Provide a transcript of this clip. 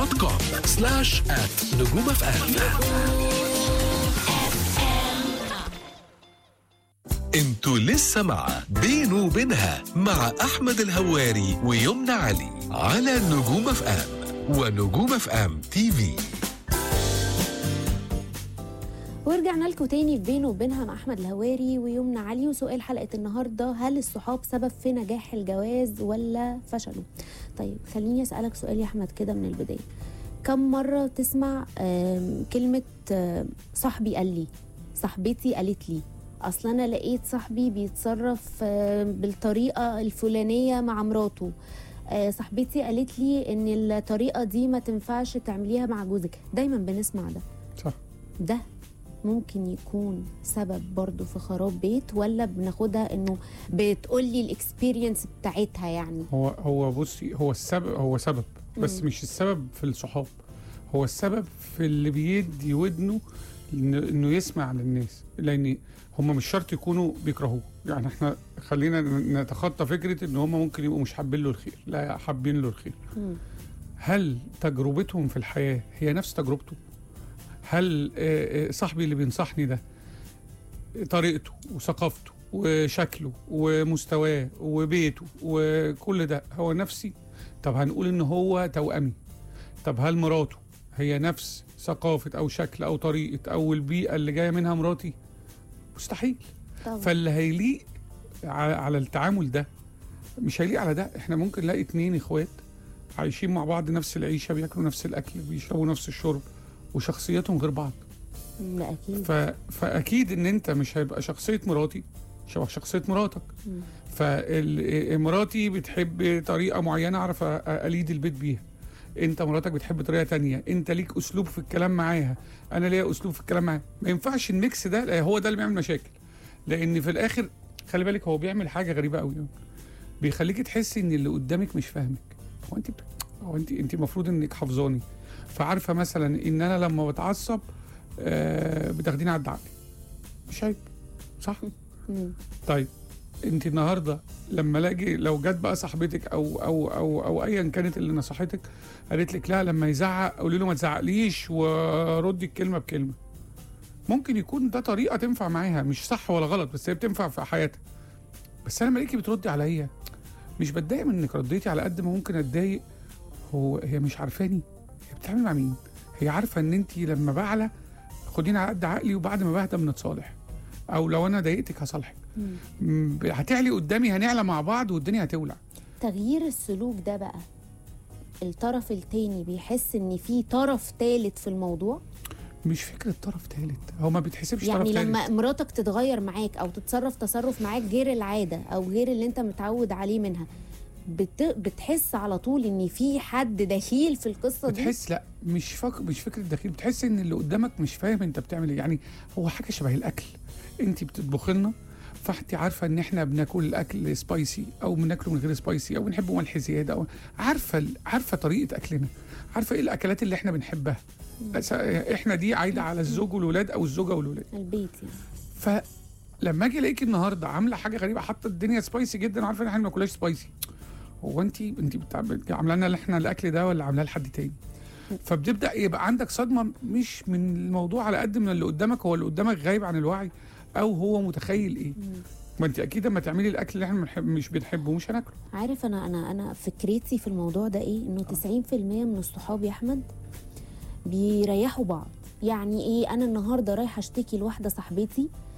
دوت كوم سلاش ات نجوم اف ام انتوا لسه مع بينه وبينها مع احمد الهواري ويمنى علي على نجوم اف ام ونجوم اف ام تي في ورجعنا لكم تاني في بينه وبينها مع احمد الهواري ويمنى علي وسؤال حلقه النهارده هل الصحاب سبب في نجاح الجواز ولا فشله طيب خليني اسالك سؤال يا احمد كده من البدايه كم مره تسمع آم، كلمه آم، صاحبي قال لي صاحبتي قالت لي اصل انا لقيت صاحبي بيتصرف آم، بالطريقه الفلانيه مع مراته آه، صاحبتي قالت لي ان الطريقه دي ما تنفعش تعمليها مع جوزك دايما بنسمع ده صح ده ممكن يكون سبب برضو في خراب بيت ولا بناخدها انه بتقولي الاكسبيرينس بتاعتها يعني هو هو بصي هو السبب هو سبب بس مم. مش السبب في الصحاب هو السبب في اللي بيدي ودنه إنه- انه يسمع للناس لان هم مش شرط يكونوا بيكرهوه يعني احنا خلينا نتخطى فكره ان هم ممكن يبقوا مش حابين له الخير لا حابين له الخير مم. هل تجربتهم في الحياه هي نفس تجربته هل آه، آه، صاحبي اللي بينصحني ده طريقته وثقافته وشكله ومستواه وبيته وكل ده هو نفسي طب هنقول ان هو توأمي طب هل مراته هي نفس ثقافة او شكل او طريقة او البيئة اللي جاية منها مراتي مستحيل طبعا فاللي هيليق على على التعامل ده مش هيليق على ده احنا ممكن نلاقي اتنين اخوات عايشين مع بعض نفس العيشة بياكلوا نفس الاكل بيشربوا نفس الشرب وشخصياتهم غير بعض لا اكيد ف... فاكيد ان انت مش هيبقى شخصيه مراتي شبه شخصيه مراتك مم. فمراتي بتحب طريقه معينه اعرف أ- اليد البيت بيها انت مراتك بتحب طريقه تانية انت ليك اسلوب في الكلام معاها انا ليا اسلوب في الكلام معاها ما ينفعش الميكس ده لا، هو ده اللي بيعمل مشاكل لان في الاخر خلي بالك هو بيعمل حاجه غريبه قوي بيخليك تحسي ان اللي قدامك مش فاهمك هو انت بت... هو انت انت المفروض انك حافظاني فعارفه مثلا ان انا لما بتعصب آه بتاخديني على عقلي مش عيب صح مم. طيب انت النهارده لما الاقي لو جت بقى صاحبتك او او او او ايا كانت اللي نصحتك قالت لك لا لما يزعق قولي له ما تزعقليش وردي الكلمه بكلمه ممكن يكون ده طريقه تنفع معاها مش صح ولا غلط بس هي بتنفع في حياتها بس انا لما الاقيكي بتردي عليا مش بتضايق من انك رديتي على قد ما ممكن اتضايق هو هي مش عارفاني هي بتتعامل مع مين هي عارفه ان انت لما بعلى خديني على قد عقلي وبعد ما بهدى بنتصالح او لو انا ضايقتك هصالحك مم. م- هتعلي قدامي هنعلى مع بعض والدنيا هتولع تغيير السلوك ده بقى الطرف التاني بيحس ان في طرف تالت في الموضوع مش فكره طرف ثالث هو ما بيتحسبش يعني طرف لما ثالث مراتك تتغير معاك او تتصرف تصرف معاك غير العاده او غير اللي انت متعود عليه منها بت... بتحس على طول ان في حد دخيل في القصه دي بتحس لا مش فك... مش فكره دخيل بتحس ان اللي قدامك مش فاهم انت بتعمل ايه يعني هو حاجه شبه الاكل انت بتطبخي لنا فانت عارفه ان احنا بناكل الاكل سبايسي او بناكله من غير سبايسي او بنحبه ملح زياده او عارفه ال- عارفه طريقه اكلنا عارفه ايه الاكلات اللي احنا بنحبها بس احنا دي عايده على الزوج والولاد او الزوجه والولاد البيت يعني فلما اجي الاقيكي النهارده عامله حاجه غريبه حاطه الدنيا سبايسي جدا عارفه ان احنا ما بناكلهاش سبايسي هو انت انت بتاع- بت- عامله لنا احنا الاكل ده ولا عاملاه لحد تاني فبتبدا يبقى عندك صدمه مش من الموضوع على قد من اللي قدامك هو اللي قدامك غايب عن الوعي او هو متخيل ايه ما انت اكيد لما تعملي الاكل اللي احنا بنحب مش بنحبه مش هناكله عارف انا انا انا فكرتي في الموضوع ده ايه انه 90% من الصحاب يا احمد بيريحوا بعض يعني ايه انا النهارده رايحه اشتكي لواحده صاحبتي